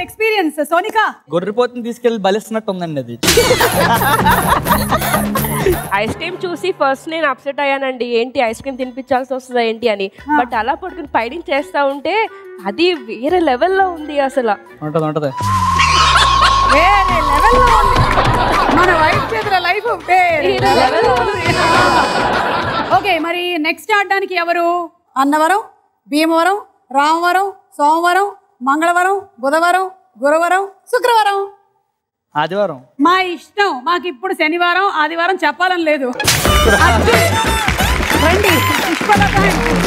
Experience Sonika గొర్రెపోతుని తీసుకెళ్లి బలిస్తున్నట్టు ఉందండి అది ఐస్ క్రీమ్ చూసి ఫస్ట్ నేను అప్సెట్ అయ్యానండి ఏంటి ఐస్ క్రీమ్ తినిపించాల్సి వస్తుందా ఏంటి అని బట్ అలా పడుకుని పైడింగ్ చేస్తా ఉంటే అది వేరే లెవెల్లో ఉంది అసలు ఉంటది ఉంటది వేరే లెవెల్లో ఉంది మన వైఫ్ చేతుల లైఫ్ వేరే వేరే లెవెల్లో level ఉంది ఓకే మరి నెక్స్ట్ ఆడడానికి ఎవరు అన్నవరం భీమవరం రామవరం సోమవారం మంగళవారం బుధవారం గురువారం శుక్రవారం ఆదివారం మా ఇష్టం మాకు ఇప్పుడు శనివారం ఆదివారం చెప్పాలని లేదు అద్దు. రండి Pushpalatha and Krishna.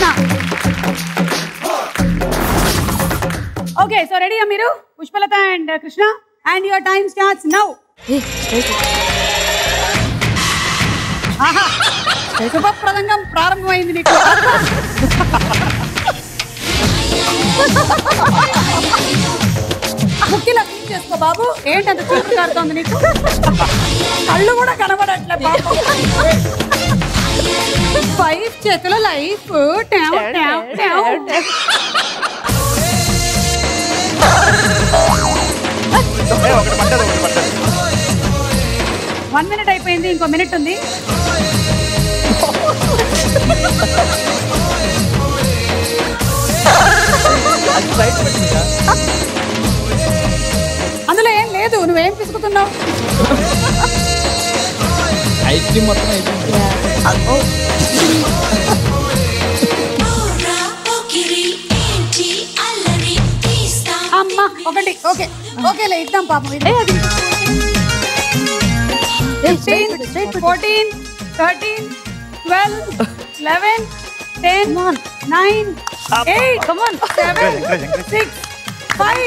Okay so రెడీయా మీరు Pushpalatha and Krishna and your time starts now శుభప్రదంగా ప్రారంభమైంది నీకు ముక్కిలా క్లీన్ చేసుకో బాబు ఏంటంత చూపు కారుతోంది నీకు కళ్ళు కూడా కనబడట్లే పాపం వైఫ్ చేతుల లైఫ్ ట్యావ్ ట్యావ్ ట్యావ్ వన్ మినిట్ అయిపోయింది ఇంకో మినిట్ ఉంది అందులో ఏం లేదు నువ్వేం పిసుకుతున్నావు ఐస్ క్రీమ్ మొత్తం అయిపోయింది అమ్మ ఒకటి ఓకే ఓకేలే ఇద్దాం పాపం fifteen fourteen thirteen twelve eleven ten nine eight seven six five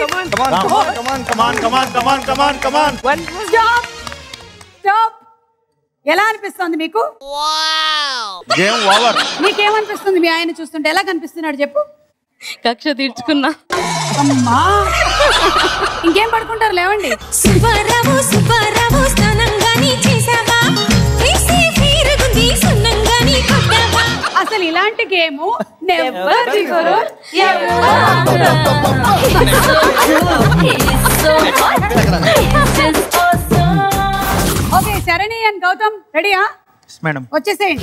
stop stop ఎలా అనిపిస్తుంది మీకు గేమ్ ఓవర్ మీకేమనిపిస్తుంది మీ ఆయన చూస్తుంటే ఎలా కనిపిస్తున్నాడు చెప్పు కక్ష తీర్చుకున్నా అమ్మా ఇంకేం పడుకుంటారు లేవండి సుబ్బారావు సుబ్బారావు స్నానంగాని చేసావా వేసి తీరుగుంది సున్నంగాని కొట్టావా అసలు ఇలాంటి game never before okay Sharani and Gautam రెడీయా మేడం వచ్చేసేయండి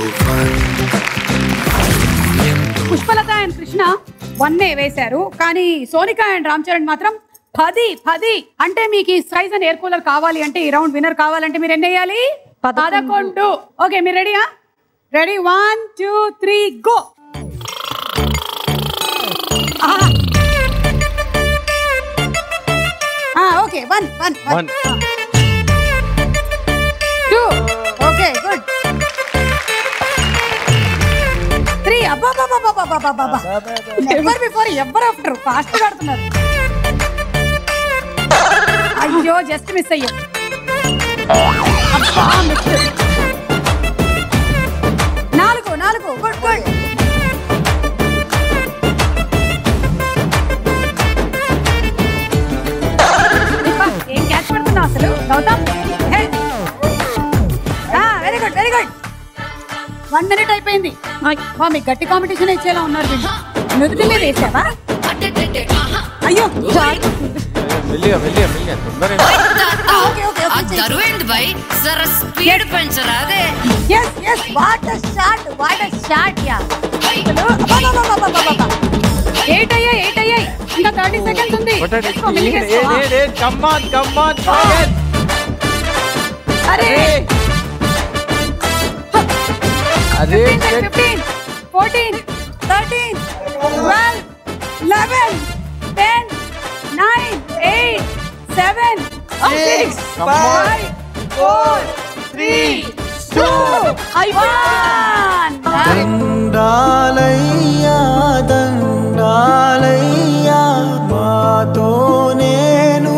పుష్పలత అండ్ కృష్ణ వన్నే వేశారు కానీ సోనిక అండ్ రామ్ చరణ్ మాత్రం పది పది అంటే మీకు ఈ సైజ్ అండ్ ఎయిర్ కూలర్ కావాలి అంటే ఈ రౌండ్ విన్నర్ కావాలంటే మీరు ఎన్ని వేయాలి పదకొండు ఓకే మీరు రెడీయా ready one two three go okay one one one one two okay good three అబ్బా ఎవరు బిఫోర్ ఎవరు ఆఫ్టర్ ఫాస్ట్ కడుతున్నారు అయ్యో జస్ట్ మిస్ అయ్యో అబ్బా మిస్ నాలుగు నాలుగు గుడ్ గుడ్ ఏం క్యాచ్ పడుతున్నావు అసలు Gautam very good very good one minute అయిపోయింది మా మీకు గట్టి కాంపిటీషన్ ఇచ్చేలా ఉన్నారు వీళ్ళు నుదుటి మీద వేసావా అయ్యో మెల్లిగా మెల్లిగా మెల్లిగా తొందరగా ఓకే ఓకే దరువేంది బై జర స్పీడ్ పెంచరా అదే yes yes what a shot what a shot yeah eight అయ్యాయి ఎయిట్ అయ్యాయి ఇంకా థర్టీ సెకండ్స్ ఉంది వేసుకో, మిలిగేసుకో. కమ్మాన్ కమ్మాన్ అరే అదే fifteen fourteen thirteen twelve eleven ten nine eight seven six five four three two one దండాలయ్యా దండాలయ్యా మాతో నేను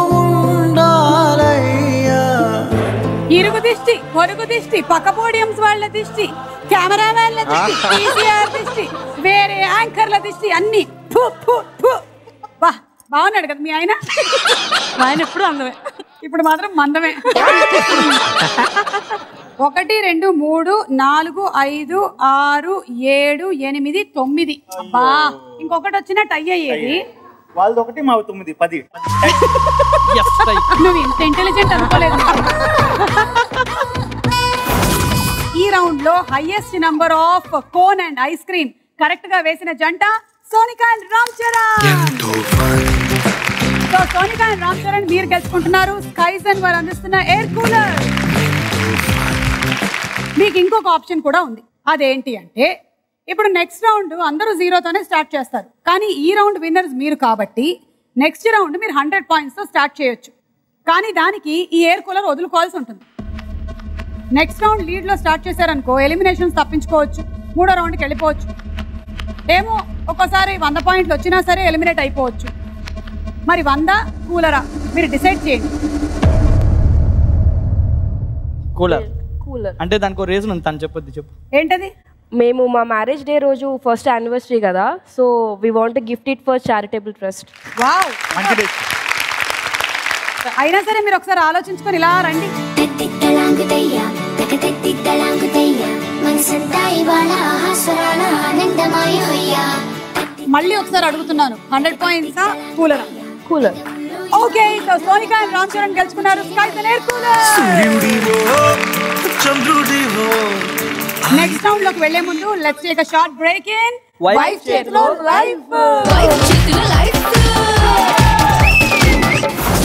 ఉండాలయ్యా ఇరుగు దిష్టి పొరుగు దిష్టి పక్క పోడియంస్ వాళ్ళ దిష్టి కెమెరామ్యాన్ల దిష్టి టీసీఆర్ దిష్టి వేరే యాంకర్ల దిష్టి అన్ని ఫు, ఫు, ఫు. బా బాగున్నాడు కదా మీ ఆయన ఆయన ఎప్పుడు అందమే ఇప్పుడు మాత్రం మందమే ఒకటి రెండు మూడు నాలుగు ఐదు ఆరు ఏడు ఎనిమిది తొమ్మిది అబ్బా ఇంకొకటి వచ్చినా టై అయ్యేది వాళ్ళది ఒకటి మా తొమ్మిది పది Yes, right. నువ్వు ఇంత ఇంటెలిజెంట్ అనుకోలేదు ఈ రౌండ్ లో highest number of cone and ice cream correct గా వేసిన జంట Sonika and Ram Charan so Sonika and Ram Charan మీరు గెలుచుకుంటున్నారు స్కైజన్ వారు అందిస్తున్న ఎయిర్ కూలర్ మీకు ఇంకొక ఆప్షన్ కూడా ఉంది అదేంటి అంటే ఇప్పుడు నెక్స్ట్ రౌండ్ అందరూ జీరోతోనే స్టార్ట్ చేస్తారు కానీ ఈ రౌండ్ విన్నర్స్ మీరు కాబట్టి నెక్స్ట్ రౌండ్ మీరు హండ్రెడ్ పాయింట్స్తో స్టార్ట్ చేయొచ్చు కానీ దానికి ఈ ఎయిర్ కూలర్ వదులుకోవాల్సి ఉంటుంది నెక్స్ట్ రౌండ్ లీడ్లో స్టార్ట్ చేశారనుకో ఎలిమినేషన్స్ తప్పించుకోవచ్చు మూడో రౌండ్కి వెళ్ళిపోవచ్చు ఏమో ఒక్కోసారి వంద పాయింట్లు వచ్చినా సరే ఎలిమినేట్ అయిపోవచ్చు మరి వంద కూలరా మీరు డిసైడ్ చేయండి కూలర్ కూలర్ అంటే దానికి ఒక రీజన్ ఉంది తను చెప్పొద్దు చెప్పు ఏంటది మేము మా మ్యారేజ్ డే రోజు ఫస్ట్ యానివర్సరీ కదా so we want gift it for charitable trust wow మంచి డే అయినా సరే మీరు ఒకసారి ఆలోచించుకొని ఇలా రండి తెత్తిత్తలాంగుతయ్యా తెగతెత్తిత్తలాంగుతయ్యా మనసంతా ఇవాళ ఆహాస్వరాల ఆనందమాయ హొయ్యా మళ్ళీ ఒకసారి అడుగుతున్నాను hundred points cooler cooler okay so Sonika and Ram Charan గెలుచుకున్నారు స్కైస్ ఎయిర్ కూలర్ సూర్యుడివో చంద్రుడివో నెక్స్ట్ రౌండ్ లోకి వెళ్లే ముందు let's take a short break in Wife wife చేతిలో లైఫ్ చేతుల లైఫ్